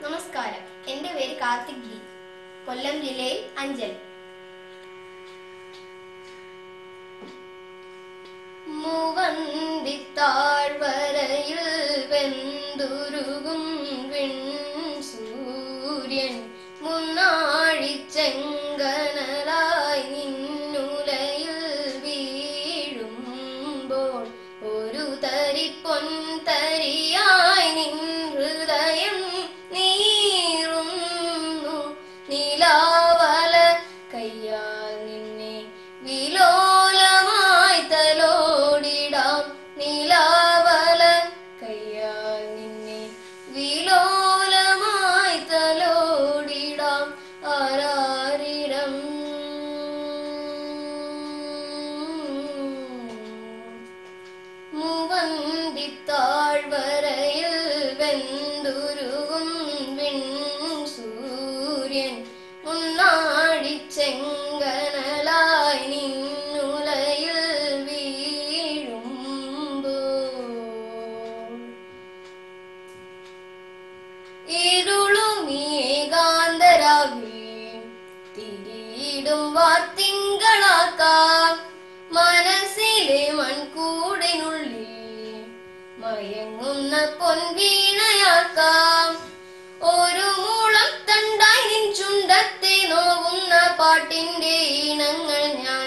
നമസ്കാരം എൻ്റെ പേര് കാർത്തിക് ജി കൊല്ലം ജില്ലയിൽ അഞ്ചൽ മൂവന്തിത്താഴ്വരയിൽ വെന്തുരുകും വിൺ സൂര്യൻ മുന്നാഴിച്ചെങ്കനലായി നിന്നുലയിൽ വീഴുമ്പോൾ ഒരു തരി പൊൻതരിയായി നിൻ ഹൃദയം നീറുന്നു നിലാവല കയ്യാൽ നിന്നെ വിലോലമായി തലോടിടാം നിലാവല കയ്യാൽ നിന്നെ വിലോലമായി തലോടിടാം ആരാരിരം മൂവന്തിത്താഴ്വരയിൽ വെന്തുരുകും വിൺ സൂര്യൻ മുന്നാടിച്ചെങ്കനലായി നിന്നുലയിൽ വീഴുമ്പോൾ ഇരുളുമീകാന്തരാവിൽ തിരിയിടും വാത്തിങ്കളാക്കാം മനസ്സിലെ മൺകൂടിനുള്ളിൽ മയങ്ങുന്ന പൊൻവീണയാക്കാം ഒരു മൂളം തണ്ടായി നിൻ ചുണ്ടത്തെ നോവുന്ന പാട്ടിന്റെ ഈണങ്ങൾ ഞാൻ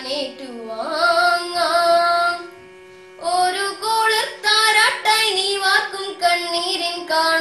ഏറ്റുവാങ്ങാം ഒരു കോളിർ താരാട്ടായി നീ വാർക്കും കണ്ണീരിൻ കാണ